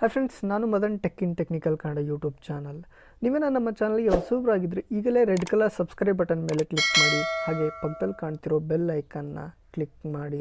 hi friends ನಾನು Madan tech in technical Kannada YouTube channel ನೀವೇನ ನಮ್ಮ ಚಾನಲ್ಗೆ ಹೊಸಬ್ರಾಗಿದ್ದರೆ ಈಗಲೇ ರೆಡ್ ಕಲರ್ ಸಬ್ಸ್ಕ್ರೈಬ್ ಬಟನ್ ಮೇಲೆ ಕ್ಲಿಕ್ ಮಾಡಿ ಹಾಗೆ ಪಕ್ಕದಲ್ಲಿ ಕಾಣ್ತಿರೋ ಬೆಲ್ ಐಕನ್ನ ಕ್ಲಿಕ್ ಮಾಡಿ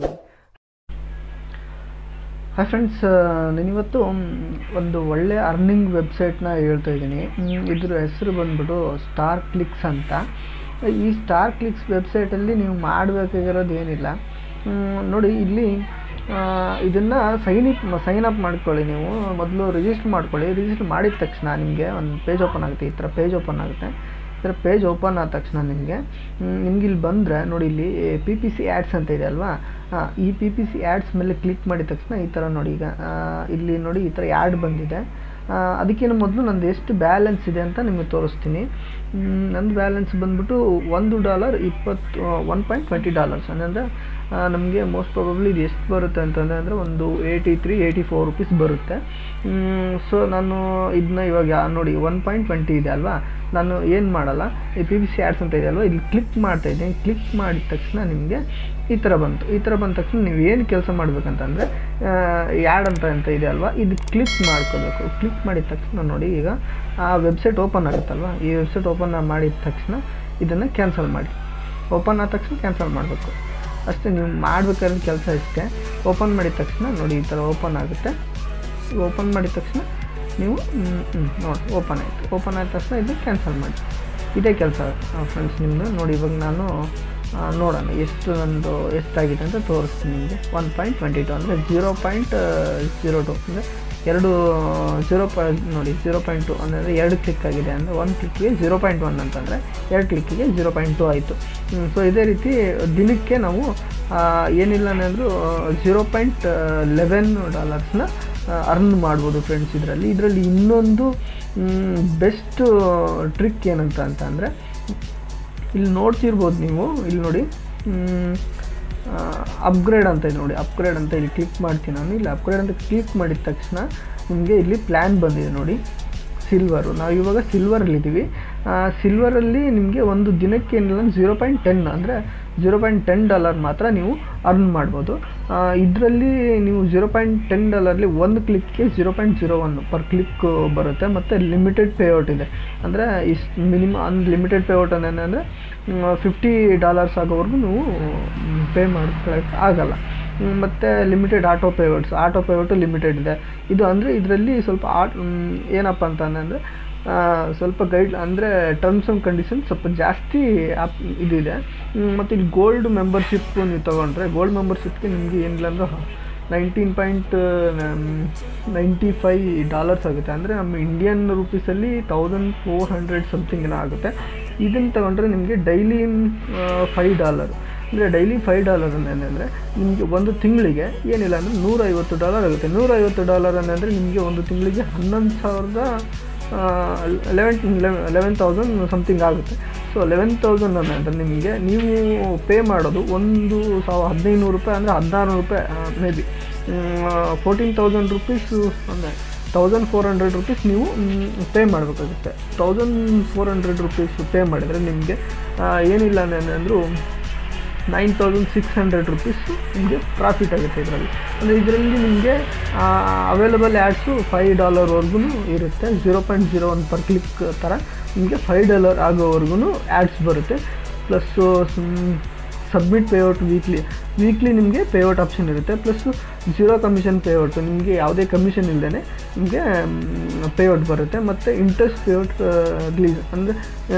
ಹಾಯ್ ಫ್ರೆಂಡ್ಸ್ ನಾನಿವತ್ತು ಮ್, ಒಂದು ಒಳ್ಳೆಯ ಅರ್ನಿಂಗ್ ವೆಬ್ಸೈಟ್ನ ಹೇಳ್ತಾ ಇದ್ದೀನಿ ಮ್, ಇದ್ರ ಹೆಸರು ಬಂದ್ಬಿಟ್ಟು ಸ್ಟಾರ್ ಕ್ಲಿಕ್ಸ್ ಅಂತ ಈ ಸ್ಟಾರ್ ಕ್ಲಿಕ್ಸ್ ವೆಬ್ಸೈಟಲ್ಲಿ ನೀವು ಮಾಡಬೇಕಾಗಿರೋದು ಏನಿಲ್ಲ ಮ್, ನೋಡಿ ಇಲ್ಲಿ ಇದನ್ನು ಸೈನ್ ಇಪ್ ಸೈನ್ ಅಪ್ ಮಾಡ್ಕೊಳ್ಳಿ ನೀವು ಮೊದಲು ರಿಜಿಸ್ಟರ್ ಮಾಡ್ಕೊಳ್ಳಿ ರಿಜಿಸ್ಟರ್ ಮಾಡಿದ ತಕ್ಷಣ ನಿಮಗೆ ಒಂದು ಪೇಜ್ ಓಪನ್ ಆಗುತ್ತೆ ಈ ಥರ ಪೇಜ್ ಓಪನ್ ಆಗುತ್ತೆ ಈ ಥರ ಪೇಜ್ ಓಪನ್ ಆದ ತಕ್ಷಣ ನಿಮಗೆ ನಿಮ್ಗೆ ಇಲ್ಲಿ ಬಂದರೆ ನೋಡಿ ಇಲ್ಲಿ ಪಿ ಪಿ ಸಿ ಆ್ಯಡ್ಸ್ ಅಂತ ಇದೆ ಅಲ್ವಾ ಆ, ಈ ಪಿ ಪಿ ಸಿ ಆ್ಯಡ್ಸ್ ಮೇಲೆ ಕ್ಲಿಕ್ ಮಾಡಿದ ತಕ್ಷಣ ಈ ಥರ ನೋಡಿ ಈಗ ಆ, ಇಲ್ಲಿ ನೋಡಿ ಈ ಥರ ಆ್ಯಡ್ ಬಂದಿದೆ ಆ, ಅದಕ್ಕಿಂತ ಮೊದಲು ನಂದು ಎಷ್ಟು ಬ್ಯಾಲೆನ್ಸ್ ಇದೆ ಅಂತ ನಿಮಗೆ ತೋರಿಸ್ತೀನಿ ಮ್, ನಂದು ಬ್ಯಾಲೆನ್ಸ್ ಬಂದ್ಬಿಟ್ಟು ಒಂದು ಡಾಲರ್ ಇಪ್ಪತ್ತು ಒನ್ ಪಾಯಿಂಟ್ ಟ್ವೆಂಟಿ ಡಾಲರ್ಸ್ ಅಂದರೆ ನಮಗೆ ಮೋಸ್ಟ್ ಪ್ರಾಬಬ್ಲಿ ಇದು ಎಷ್ಟು ಬರುತ್ತೆ ಅಂತಂದರೆ ಅಂದರೆ ಒಂದು eighty three eighty four rupees ಬರುತ್ತೆ ಸೊ ನಾನು ಇದನ್ನ ಇವಾಗ ಯಾ- ನೋಡಿ ಒನ್ ಪಾಯಿಂಟ್ ಟ್ವೆಂಟಿ ಇದೆ ಅಲ್ವಾ ನಾನು ಏನು ಮಾಡಲ್ಲ ಈ ಪಿ ಬಿ ಸಿ ಆ್ಯಡ್ಸ್ ಅಂತ ಇದೆ ಅಲ್ವಾ ಇಲ್ಲಿ ಕ್ಲಿಕ್ ಮಾಡ್ತಾ ಇದ್ದೀನಿ ಕ್ಲಿಕ್ ಮಾಡಿದ ತಕ್ಷಣ ನಿಮಗೆ ಈ ಥರ ಬಂತು ಈ ಥರ ಬಂದ ತಕ್ಷಣ ನೀವು ಏನು ಕೆಲಸ ಮಾಡಬೇಕಂತಂದರೆ ಯಾಡ್ ಅಂತ ಅಂತ ಇದೆ ಅಲ್ವಾ ಇದು ಕ್ಲಿಕ್ ಮಾಡ್ಕೋಬೇಕು ಕ್ಲಿಕ್ ಮಾಡಿದ ತಕ್ಷಣ ನೋಡಿ ಈಗ ಆ ವೆಬ್ಸೈಟ್ ಓಪನ್ ಆಗುತ್ತಲ್ವಾ ಈ ವೆಬ್ಸೈಟ್ ಓಪನ್ ಮಾಡಿದ ತಕ್ಷಣ ಇದನ್ನು ಕ್ಯಾನ್ಸಲ್ ಮಾಡಿ ಓಪನ್ ಆದ ತಕ್ಷಣ ಕ್ಯಾನ್ಸಲ್ ಮಾಡಬೇಕು ಅಷ್ಟೇ ನೀವು ಮಾಡಬೇಕಾದ ಕೆಲಸ ಇಷ್ಟೇ ಓಪನ್ ಮಾಡಿದ ತಕ್ಷಣ ನೋಡಿ ಈ ಥರ ಓಪನ್ ಆಗುತ್ತೆ ಓಪನ್ ಮಾಡಿದ ತಕ್ಷಣ ನೀವು ಹ್ಞೂ ನೋಡಿ ಓಪನ್ ಆಯಿತು ಓಪನ್ ಆದ ತಕ್ಷಣ ಇದು ಕ್ಯಾನ್ಸಲ್ ಮಾಡಿ ಇದೇ ಕೆಲಸ ಫ್ರೆಂಡ್ಸ್ ನಿಮ್ಮದು ನೋಡಿ ಇವಾಗ ನಾನು ಆ, ನೋಡೋಣ ಎಷ್ಟು ನಂದು ಎಷ್ಟಾಗಿದೆ ಅಂತ ತೋರಿಸ್ತೀನಿ ನಿಮಗೆ ಒನ್ ಪಾಯಿಂಟ್ ಟ್ವೆಂಟಿ ಟು ಅಂದರೆ ಜೀರೋ ಪಾಯಿಂಟ್ ಜೀರೋ ಟು ಅಂದರೆ ಎರಡು ಜೀರೋ ಪಾಯಿಂಟ್ ನೋಡಿ ಜೀರೋ ಪಾಯಿಂಟ್ ಟು ಅಂದರೆ ಎರಡು ಕ್ಲಿಕ್ ಆಗಿದೆ ಅಂದರೆ ಒನ್ ಕ್ಲಿಕ್ಕಿಗೆ ಜೀರೋ ಪಾಯಿಂಟ್ ಒನ್ ಅಂತಂದರೆ ಎರಡು ಕ್ಲಿಕ್ಕಿಗೆ ಜೀರೋ ಪಾಯಿಂಟ್ ಟು ಆಯಿತು ಸೊ ಇದೇ ರೀತಿ ದಿನಕ್ಕೆ ನಾವು ಆ, ಏನಿಲ್ಲ ಅಂದರೂ ಜೀರೋ ಪಾಯಿಂಟ್ ಲೆವೆನ್ ಡಾಲರ್ಸ್ನ ಅರ್ನ್ ಮಾಡ್ಬೋದು ಫ್ರೆಂಡ್ಸ್ ಇದರಲ್ಲಿ ಇದರಲ್ಲಿ ಇನ್ನೊಂದು ಬೆಸ್ಟ್ ಟ್ರಿಕ್ ಏನಂತ ಅಂತ ಅಂದರೆ ಇಲ್ಲಿ ನೋಡ್ತಿರ್ಬೋದು ನೀವು ಇಲ್ಲಿ ನೋಡಿ ಅಪ್ಗ್ರೇಡ್ ಅಂತ ಇದೆ ನೋಡಿ ಅಪ್ಗ್ರೇಡ್ ಅಂತ ಇಲ್ಲಿ ಕ್ಲಿಕ್ ಮಾಡ್ತೀನಿ ನಾನು ಇಲ್ಲಿ ಅಪ್ಗ್ರೇಡ್ ಅಂತ ಕ್ಲಿಕ್ ಮಾಡಿದ ತಕ್ಷಣ ನಿಮಗೆ ಇಲ್ಲಿ ಪ್ಲ್ಯಾನ್ ಬಂದಿದೆ ನೋಡಿ ಸಿಲ್ವರು ನಾವು ಇವಾಗ ಸಿಲ್ವರಲ್ಲಿದ್ದೀವಿ ಸಿಲ್ವರಲ್ಲಿ ನಿಮಗೆ ಒಂದು ದಿನಕ್ಕೆ ಏನಿಲ್ಲ ಝೀರೋ ಪಾಯಿಂಟ್ ಟೆನ್ ಅಂದರೆ ಝೀರೋ ಪಾಯಿಂಟ್ ಟೆನ್ ಡಾಲರ್ ಮಾತ್ರ ನೀವು ಅರ್ನ್ ಮಾಡ್ಬೋದು ಇದರಲ್ಲಿ ನೀವು ಝೀರೋ ಪಾಯಿಂಟ್ ಟೆನ್ ಡಾಲರ್ಲಿ ಒಂದು ಕ್ಲಿಕ್ಗೆ zero point zero one per click ಬರುತ್ತೆ ಮತ್ತು ಲಿಮಿಟೆಡ್ ಪೇಔಟ್ ಇದೆ ಅಂದರೆ ಇಷ್ಟು ಮಿನಿಮಮ್ ಅನ್ಲಿಮಿಟೆಡ್ ಪೇಔಟ್ ಅಂದರೆ ಫಿಫ್ಟಿ ಡಾಲರ್ಸ್ ಆಗೋವರೆಗೂ ನೀವು ಪೇ ಮಾಡ್ಕೊಳಕ್ಕೆ ಆಗಲ್ಲ ಹ್ಮ್, ಮತ್ತೆ limited auto payouts auto payout limited ಇದೆ ಇದು ಅಂದರೆ ಇದರಲ್ಲಿ ಸ್ವಲ್ಪ ಆಟ್ ಮ್, ಏನಪ್ಪ ಅಂತಂದರೆ ಸ್ವಲ್ಪ ಗೈಡ್ ಅಂದರೆ ಟರ್ಮ್ಸ್ ಆ್ಯಂಡ್ ಕಂಡೀಷನ್ಸ್ ಸ್ವಲ್ಪ ಜಾಸ್ತಿ ಆಪ್ ಇದಿದೆ ಹ್ಮ್, ಮತ್ತು ಇಲ್ಲಿ ಗೋಲ್ಡ್ ಮೆಂಬರ್ಶಿಪ್ ನೀವು ತೊಗೊಂಡ್ರೆ ಗೋಲ್ಡ್ ಮೆಂಬರ್ಶಿಪ್ಗೆ ನಿಮಗೆ ಏನಿಲ್ಲ ಅಂದ್ರೆ nineteen point ninety five dollars ಆಗುತ್ತೆ ಅಂದರೆ ನಮ್ಮ ಇಂಡಿಯನ್ ರುಪೀಸಲ್ಲಿ ತೌಸಂಡ್ ಫೋರ್ ಹಂಡ್ರೆಡ್ ಸಮಥಿಂಗ್ ಏನೋ ಆಗುತ್ತೆ ಇದನ್ನು ತಗೊಂಡ್ರೆ ನಿಮಗೆ ಡೈಲಿ ಫೈವ್ ಡಾಲರ್ ಅಂದರೆ ಡೈಲಿ ಫೈವ್ ಡಾಲರ್ ಅಂದರೆ ನಿಮಗೆ ಒಂದು ತಿಂಗಳಿಗೆ ಏನಿಲ್ಲ ಅಂದರೆ ನೂರೈವತ್ತು ಡಾಲರ್ ಆಗುತ್ತೆ ನೂರೈವತ್ತು ಡಾಲರ್ ಅಂದರೆ ನಿಮಗೆ ಒಂದು ತಿಂಗಳಿಗೆ ಹನ್ನೊಂದು ಸಾವಿರದ ಲೆವೆನ್ ಲೆವೆನ್ ತೌಸಂಡ್ ಸಮಥಿಂಗ್ ಆಗುತ್ತೆ ಸೊ ಲೆವೆನ್ ತೌಸಂಡ್ ಅಂದರೆ ನಿಮಗೆ ನೀವು ಪೇ ಮಾಡೋದು ಒಂದು ಸಾವಿರ ಹದಿನೈದು ನೂರು ರೂಪಾಯಿ ಅಂದರೆ ಹದಿನಾರು ರೂಪಾಯಿ maybe fourteen thousand rupees ಅಂದರೆ ತೌಸಂಡ್ ಫೋರ್ ಹಂಡ್ರೆಡ್ ರುಪೀಸ್ ನೀವು ಪೇ ಮಾಡಬೇಕಾಗುತ್ತೆ thousand four hundred rupees pay ಮಾಡಿದರೆ ನಿಮಗೆ ಏನಿಲ್ಲ ಅಂದರೂ nine thousand six hundred rupees ನಿಮಗೆ ಪ್ರಾಫಿಟ್ ಆಗುತ್ತೆ ಇದರಲ್ಲಿ ಅಂದರೆ ಇದರಲ್ಲಿ ನಿಮಗೆ ಅವೈಲಬಲ್ ಆ್ಯಡ್ಸು ಫೈವ್ ಡಾಲರ್ವರೆಗೂ ಇರುತ್ತೆ zero point zero one per click ಥರ ನಿಮಗೆ ಫೈವ್ ಡಾಲರ್ ಆಗೋವರೆಗೂ ಆ್ಯಡ್ಸ್ ಬರುತ್ತೆ plus submit payout weekly weekly ನಿಮಗೆ ಪೇಔಟ್ ಆಪ್ಷನ್ ಇರುತ್ತೆ ಪ್ಲಸ್ಸು ಜೀರೋ ಕಮಿಷನ್ ಪೇಔಟ್ ನಿಮಗೆ ಯಾವುದೇ ಕಮಿಷನ್ ಇಲ್ಲದೇ ನಿಮಗೆ ಪೇಔಟ್ ಬರುತ್ತೆ ಮತ್ತು ಇಂಟ್ರೆಸ್ಟ್ ಪೇಔಟ್ ರಿಲೀಸ್ ಅಂದರೆ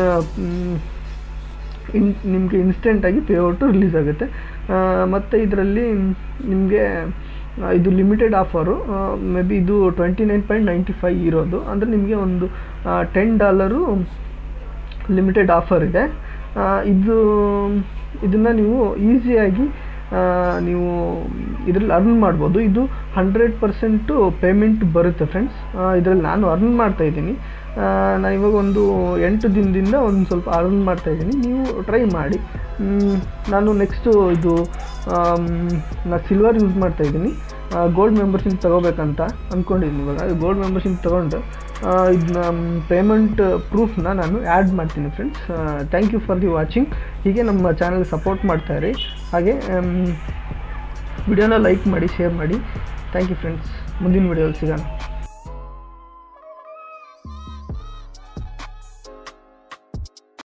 ಇನ್ ನಿಮಗೆ ಇನ್ಸ್ಟೆಂಟಾಗಿ ಪೇಔಟು ರಿಲೀಸ್ ಆಗುತ್ತೆ ಮತ್ತು ಇದರಲ್ಲಿ ನಿಮಗೆ ಇದು ಲಿಮಿಟೆಡ್ ಆಫರು ಮೇ ಬಿ ಇದು twenty nine point ninety five ಇರೋದು ಅಂದರೆ ನಿಮಗೆ ಒಂದು ಟೆನ್ ಡಾಲರು ಲಿಮಿಟೆಡ್ ಆಫರ್ ಇದೆ ಆ, ಇದು ಇದನ್ನು ನೀವು ಈಸಿಯಾಗಿ ಆ, ನೀವು ಇದರಲ್ಲಿ ಅರ್ನ್ ಮಾಡ್ಬೋದು ಇದು ಹಂಡ್ರೆಡ್ ಪರ್ಸೆಂಟು ಪೇಮೆಂಟ್ ಬರುತ್ತೆ ಫ್ರೆಂಡ್ಸ್ ಇದರಲ್ಲಿ ನಾನು ಅರ್ನ್ ಮಾಡ್ತಾ ಇದ್ದೀನಿ ನಾನು ಇವಾಗ ಒಂದು ಎಂಟು ದಿನದಿಂದ ಒಂದು ಸ್ವಲ್ಪ ಅರ್ನ್ ಮಾಡ್ತಾ ಇದ್ದೀನಿ ನೀವು ಟ್ರೈ ಮಾಡಿ ಮ್, ನಾನು ನೆಕ್ಸ್ಟು ಇದು ನಾನು ಸಿಲ್ವರ್ ಯೂಸ್ ಮಾಡ್ತಾ ಇದ್ದೀನಿ ಗೋಲ್ಡ್ ಮೆಂಬರ್ಶಿಪ್ ತೊಗೋಬೇಕಂತ ಅಂದ್ಕೊಂಡಿದ್ದೀನಿ ಇವಾಗ ಗೋಲ್ಡ್ ಮೆಂಬರ್ಶಿಪ್ ತೊಗೊಂಡು ಇದನ್ನ ಪೇಮೆಂಟ್ ಪ್ರೂಫ್ನ ನಾನು ಆ್ಯಡ್ ಮಾಡ್ತೀನಿ friends thank you for the watching ಹೀಗೆ ನಮ್ಮ ಚಾನಲ್ ಸಪೋರ್ಟ್ ಮಾಡ್ತಾಯಿರಿ ಹಾಗೆ ವಿಡಿಯೋನ ಲೈಕ್ ಮಾಡಿ ಶೇರ್ ಮಾಡಿ ಥ್ಯಾಂಕ್ ಯು ಫ್ರೆಂಡ್ಸ್ ಮುಂದಿನ ವಿಡಿಯೋಲಿ ಸಿಗೋಣ